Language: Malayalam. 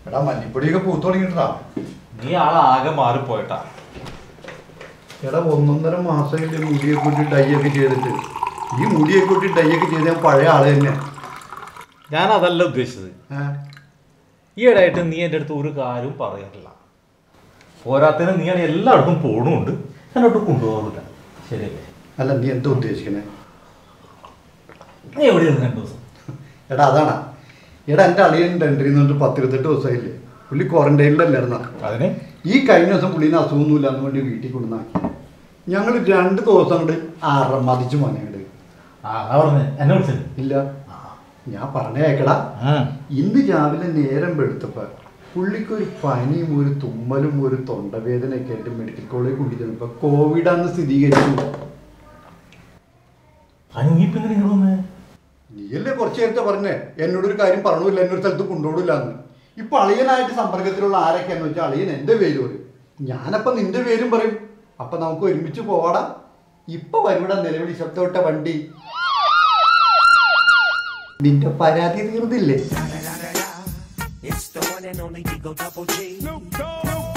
എടാ മല്ലിപ്പൊടിയൊക്കെ പൂത്തു തുടങ്ങിട്ടാ നീ ആളാകെ മാറിപ്പോയിട്ടാ എടാ ഒന്നൊന്നര മാസമായില്ലേ മുടിയൊക്കെ കൂട്ടി ഡൈ ഒക്കെ ചെയ്തിട്ട് ഈ മുടിയൊക്കെ കൂട്ടി ഡൈ ഒക്കെ ചെയ്ത് ഞാൻ പഴയ ആള് തന്നെ ഞാൻ അതല്ല ഉദ്ദേശിച്ചത് ഈ ഇടയായിട്ട് നീ എൻ്റെ അടുത്ത് ഒരു കാര്യവും പറയാറില്ല പോരാത്തതിന് നീ ആണ് എല്ലായിടത്തും പോണുണ്ട് എന്നോട്ട് കൊണ്ടുപോകാറില്ല ശരിയല്ലേ അല്ല നീ എന്താ ഉദ്ദേശിക്കണേ നീ എവിടെയായിരുന്നു രണ്ടു ദിവസം എടാ അതാണാ എടാ എൻ്റെ അളിയൻ ഡെൻഡറിൽ നിന്നിട്ട് പത്തിരുപത്തെട്ട് ദിവസമായില്ലേ പുള്ളി ക്വാറന്റൈനിലല്ലായിരുന്ന അതിന് ഈ കഴിഞ്ഞ ദിവസം പുള്ളിന് അസുഖമൊന്നുമില്ല എന്ന് വേണ്ടി വീട്ടിൽ കൊണ്ടുവന്നാക്കി ഞങ്ങൾ രണ്ട് ദിവസം അങ്ങോട്ട് അറമതിച്ചു മോനെ അങ്ങോട്ട് ആ പറഞ്ഞേ എന്നെ വിളിച്ചത് ഇല്ല ഞാൻ പറഞ്ഞേക്കടാ ഇന്ന് രാവിലെ നേരം വെളുത്തപ്പോ പുള്ളിക്കൊരു പനിയും ഒരു തുമ്മലും ഒരു തൊണ്ടവേദനയൊക്കെ ആയിട്ട് മെഡിക്കൽ കോളേജിൽ കൊണ്ടുചെന്നപ്പോ കോവിഡാന്ന് സ്ഥിരീകരിച്ചു അതിന് നീ പിന്നെ നിങ്ങൾ വന്നേ നീയല്ലേ കുറച്ച് നേരത്തെ പറഞ്ഞേ എന്നോടൊരു കാര്യം പറഞ്ഞില്ല എന്നൊരു സ്ഥലത്ത് കൊണ്ടുപോകില്ല എന്ന് ഇപ്പൊ അളിയനായിട്ട് സമ്പർക്കത്തിലുള്ള ആരൊക്കെയാന്ന് വെച്ചാൽ അളിയൻ എന്റെ പേര് പറയും ഞാനപ്പൊ നിന്റെ പേരും പറയും അപ്പൊ നമുക്ക് ഒരുമിച്ച് പോവാടാ ഇപ്പൊ വരുവിടാ നിലവിളി ശബ്ദമിട്ട വണ്ടി നിന്റെ പരാതി തീർന്നില്ലേ It's the one and only Digo Double G.